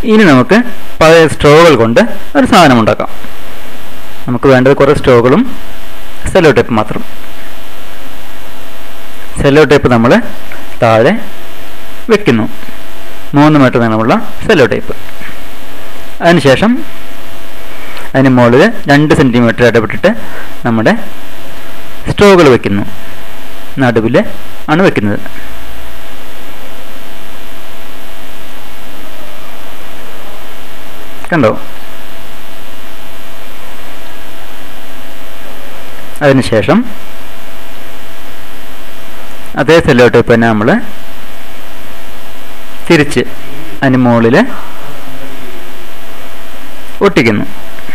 ഇനി നമുക്ക് പഴയ സ്ട്രോകൾ കൊണ്ട് ഒരു സാധനം ഉണ്ടാക്കാം നമുക്ക് വേണ്ടത് കുറേ സ്ട്രോകളും സെല്ലോ ടേപ്പ് മാത്രം സെല്ലോ ടേപ്പ് നമ്മൾ താഴെ വെക്കുന്നു മൂന്ന് മീറ്റർ നീളമുള്ള സെല്ലോ ടേപ്പ് അതിനുശേഷം അതിന് മുകളിൽ രണ്ട് സെൻറ്റിമീറ്റർ ഇടപെട്ടിട്ട് നമ്മുടെ സ്ട്രോകൾ വെക്കുന്നു നടുവിൽ ആണ് വെക്കുന്നത് കണ്ടോ അതിനുശേഷം അതേ സെല്ലോ ടേപ്പ് തന്നെ നമ്മൾ തിരിച്ച് അതിന് മുകളിൽ ഒട്ടിക്കുന്നു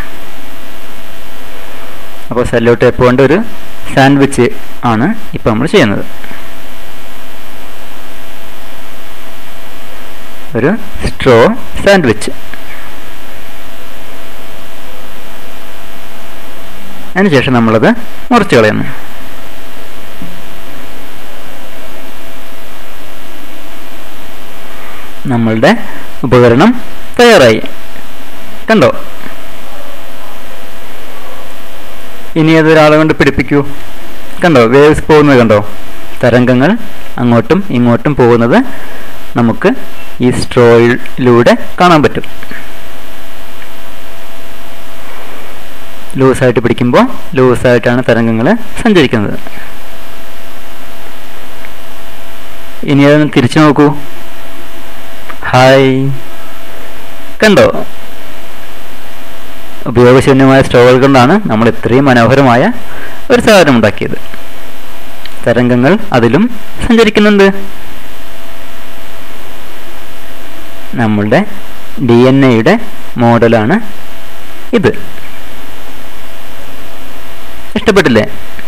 അപ്പോൾ സെല്ലോ ടേപ്പ് കൊണ്ട് ഒരു സാൻഡ്വിച്ച് ആണ് ഇപ്പോൾ നമ്മൾ ചെയ്യുന്നത് ഒരു സ്ട്രോ സാൻഡ്വിച്ച് അതിനുശേഷം നമ്മളത് മുറിച്ച് കളയുന്നു നമ്മളുടെ ഉപകരണം തയ്യാറായി കണ്ടോ ഇനി അതൊരാളെ കൊണ്ട് പിടിപ്പിക്കൂ കണ്ടോ വേവ്സ് പോകുന്നത് കണ്ടോ തരംഗങ്ങൾ അങ്ങോട്ടും ഇങ്ങോട്ടും പോകുന്നത് നമുക്ക് ഈ സ്ട്രോയിലൂടെ കാണാൻ പറ്റും ലൂസായിട്ട് പിടിക്കുമ്പോൾ ലൂസായിട്ടാണ് തരംഗങ്ങൾ സഞ്ചരിക്കുന്നത് ഇനി അതൊന്ന് തിരിച്ചു നോക്കൂ ഹായ് കണ്ടോ ഉപയോഗശൂന്യമായ സ്ട്രോകൾ കൊണ്ടാണ് നമ്മൾ ഇത്രയും മനോഹരമായ ഒരു സാധനം ഉണ്ടാക്കിയത് തരംഗങ്ങൾ അതിലും സഞ്ചരിക്കുന്നുണ്ട് നമ്മളുടെ ഡി എൻ എയുടെ മോഡലാണ് ഇത് ഇഷ്ടപ്പെട്ടില്ലേ